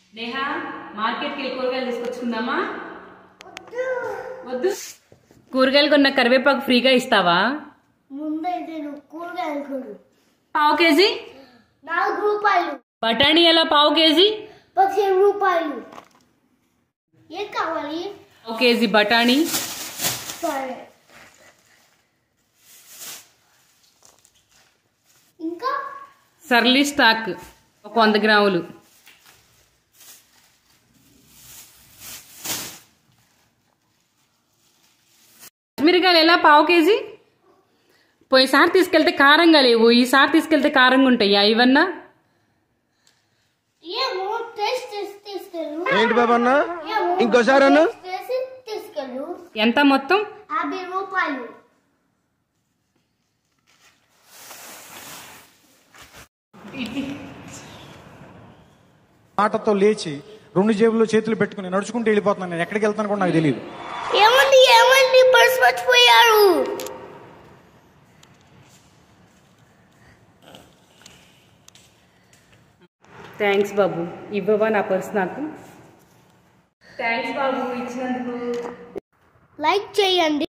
నేహా మార్కెట్కి వెళ్ళి కూరగాయలు తీసుకొచ్చుకుందామా వద్దు కూరగాయలు కొన్న కరివేపాకు ఫ్రీగా ఇస్తావా ముందైతే నువ్వు కూరగాయలు కొను పావు కేజీ నాలుగు రూపాయలు బఠానీ ఎలా పావు కేజీ పదిహేను రూపాయలు ఏం కావాలి పావు కేజీ బఠానీ సరే ఇంకా సర్లీ స్టాక్ ఒక వంద గ్రాములు మిరగాయలు ఎలా పావు కేజీ పోయినసారి తీసుకెళ్తే కారంగా లేవు ఈసారి తీసుకెళ్తే కారంగా ఉంటాయా ఇవన్నా ఏమో టేస్ట్ చేసి తీసుకెళ్ళు ఏంటి బాబా అన్న ఏమో ఇంకోసారి అన్న టేస్ట్ చేసి తీసుకెళ్ళు ఎంత మొత్తం యాభై రూపాయలు మాటతో లేచి రెండు జేబుల్లో చేతులు పెట్టుకుని నడుచుకుంటూ వెళ్ళిపోతున్నాను నేను ఎక్కడికి వెళ్తాను కూడా నాకు తెలియదు ఏమండి ఏమండి పర్స్ మర్చిపోయారు థ్యాంక్స్ బాబు ఇవ్వవా నా పర్స్ నాకు థ్యాంక్స్ బాబు ఇచ్చినందుకు లైక్ చేయండి